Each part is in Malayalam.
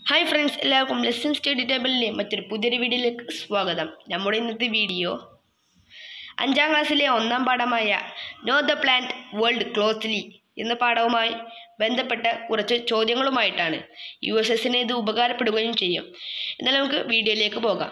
ഹായ് ഫ്രണ്ട്സ് എല്ലാവർക്കും ലെസൺ സ്റ്റഡി ടേബിളിലെ മറ്റൊരു പുതിയൊരു വീഡിയോയിലേക്ക് സ്വാഗതം നമ്മുടെ ഇന്നത്തെ വീഡിയോ അഞ്ചാം ക്ലാസ്സിലെ ഒന്നാം പാഠമായ know the plant world closely എന്ന പാഠവുമായി ബന്ധപ്പെട്ട കുറച്ച് ചോദ്യങ്ങളുമായിട്ടാണ് യു എസ് എസിന് ഇത് ഉപകാരപ്പെടുകയും ചെയ്യും എന്നാൽ നമുക്ക് വീഡിയോയിലേക്ക് പോകാം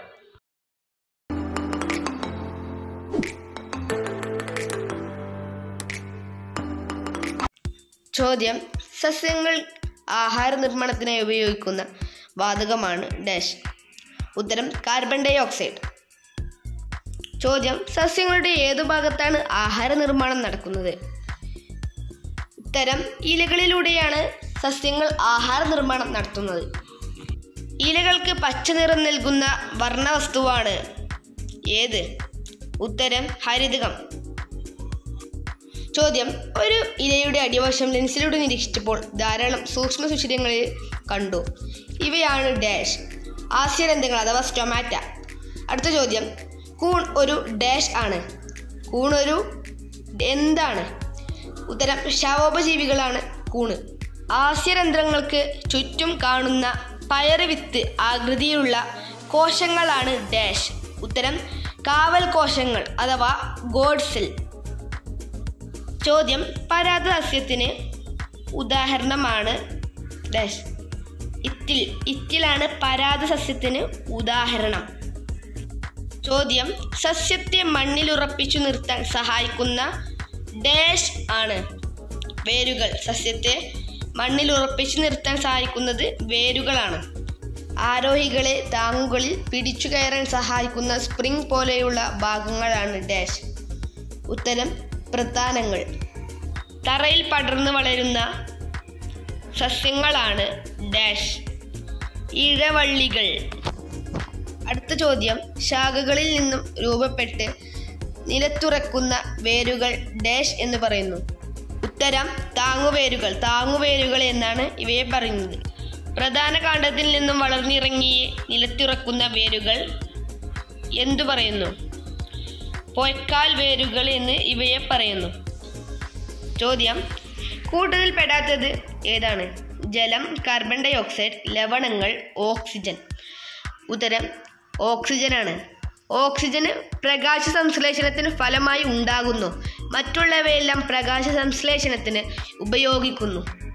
ചോദ്യം സസ്യങ്ങൾ ആഹാര നിർമ്മാണത്തിനായി ഉപയോഗിക്കുന്ന വാതകമാണ് ഡാഷ് ഉത്തരം കാർബൺ ഡൈ ഓക്സൈഡ് ചോദ്യം സസ്യങ്ങളുടെ ഏതു ഭാഗത്താണ് ആഹാര നിർമ്മാണം നടക്കുന്നത് ഉത്തരം ഇലകളിലൂടെയാണ് സസ്യങ്ങൾ ആഹാര നിർമ്മാണം നടത്തുന്നത് ഇലകൾക്ക് പച്ച നിറം നൽകുന്ന വർണ്ണവസ്തുവാണ് ഏത് ഉത്തരം ഹരിതകം ചോദ്യം ഒരു ഇലയുടെ അടിവശം ലെൻസിലൂടെ നിരീക്ഷിച്ചപ്പോൾ ധാരാളം സൂക്ഷ്മ സുഷിരങ്ങളിൽ കണ്ടു ഇവയാണ് ഡാഷ് ആസ്യരന്ധ്രങ്ങൾ അഥവാ സ്റ്റൊമാറ്റ അടുത്ത ചോദ്യം കൂൺ ഒരു ഡാഷ് ആണ് കൂൺ ഒരു എന്താണ് ഉത്തരം ശവോപജീവികളാണ് കൂണ് ആസ്യരന്ധ്രങ്ങൾക്ക് ചുറ്റും കാണുന്ന പയറ് വിത്ത് ആകൃതിയിലുള്ള കോശങ്ങളാണ് ഡാഷ് ഉത്തരം കാവൽ കോശങ്ങൾ അഥവാ ഗോഡ്സെൽ ചോദ്യം പരാത സസ്യത്തിന് ഉദാഹരണമാണ് ഡാഷ് ഇത്തിൽ ഇത്തിലാണ് പരാത സസ്യത്തിന് ഉദാഹരണം ചോദ്യം സസ്യത്തെ മണ്ണിൽ ഉറപ്പിച്ചു നിർത്താൻ സഹായിക്കുന്ന ഡാഷ് ആണ് വേരുകൾ സസ്യത്തെ മണ്ണിൽ ഉറപ്പിച്ചു നിർത്താൻ സഹായിക്കുന്നത് വേരുകളാണ് ആരോഹികളെ താങ്ങുകളിൽ പിടിച്ചു കയറാൻ സഹായിക്കുന്ന സ്പ്രിംഗ് പോലെയുള്ള ഭാഗങ്ങളാണ് ഡാഷ് ഉത്തരം പ്രധാനങ്ങൾ തറയിൽ പടർന്നു വളരുന്ന സസ്യങ്ങളാണ് ഡാഷ് ഇഴവള്ളികൾ അടുത്ത ചോദ്യം ശാഖകളിൽ നിന്നും രൂപപ്പെട്ട് നിലത്തുറക്കുന്ന വേരുകൾ ഡാഷ് എന്ന് പറയുന്നു ഉത്തരം താങ്ങുവേരുകൾ താങ്ങുവേരുകൾ എന്നാണ് ഇവയെ പറയുന്നത് പ്രധാന കാണ്ഡത്തിൽ നിന്നും വളർന്നിറങ്ങി നിലത്തിറക്കുന്ന വേരുകൾ എന്തു പറയുന്നു പൊയ്ക്കാൽ വേരുകൾ എന്ന് ഇവയെ പറയുന്നു ചോദ്യം കൂട്ടത്തിൽ പെടാത്തത് ഏതാണ് ജലം കാർബൺ ഡൈ ഓക്സൈഡ് ലവണങ്ങൾ ഓക്സിജൻ ഉത്തരം ഓക്സിജനാണ് ഓക്സിജന് പ്രകാശ സംശ്ലേഷണത്തിന് ഫലമായി ഉണ്ടാകുന്നു മറ്റുള്ളവയെല്ലാം പ്രകാശ സംശ്ലേഷണത്തിന് ഉപയോഗിക്കുന്നു